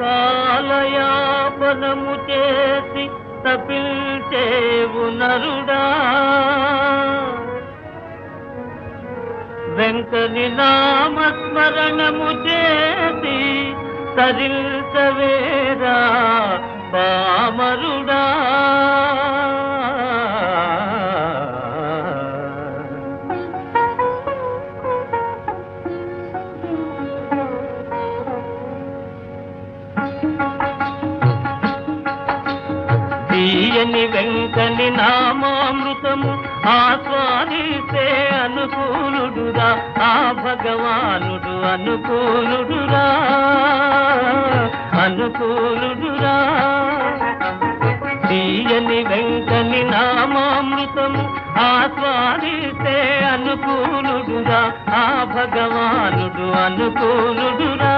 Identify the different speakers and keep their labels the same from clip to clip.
Speaker 1: కాలయాపనము చేసి తపిల్చేవు నరుడా వెంకని నామస్మరణము చేసి తరిల్చవేరా పామరుడా తీయని వెంకని నామామృతము ఆస్వాదిస్తే అనుకూలుడురా ఆ భగవానుడు అనుకూలుడురా అనుకూలుడురా తీయని వెంకని నామామృతము ఆస్వాదిస్తే అనుకూలుడురా ఆ భగవానుడు అనుకూలుడురా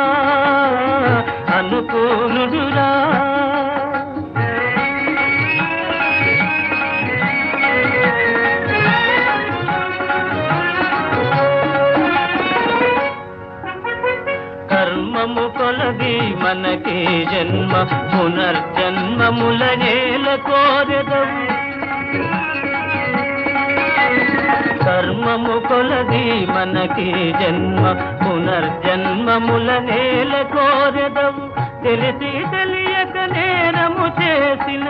Speaker 1: అనుకూలుడురా కర్మము కొలది మనకి జన్మ పునర్జన్మముల నేల కోరెదవు కర్మము కొలది మనకి జన్మ పునర్జన్మముల నేల కోరెదవు తెలిసి తెలియక నేరము చేసిన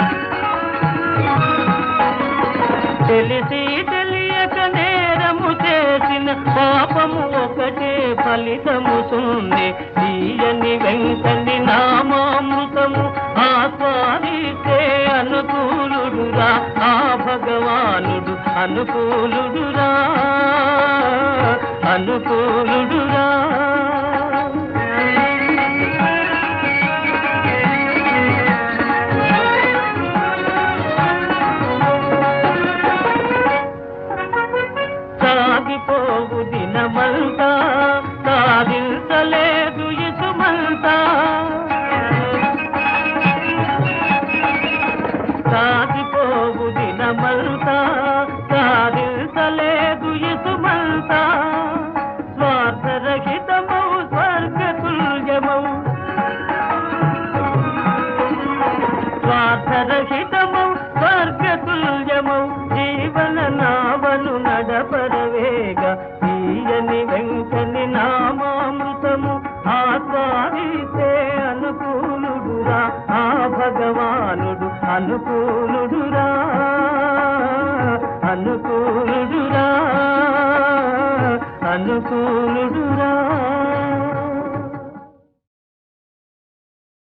Speaker 1: తెలిసి తెలియక నేరము చేసిన పాపము ఒకటే ఫలితము సుంది తీయని వెంకని నామామృతము ఆస్వాదితే అనుకూలుడురా ఆ భగవానుడు అనుకూలుడురా అనుకూలుడురా సాగిపోవు దినమంతా సాధించలే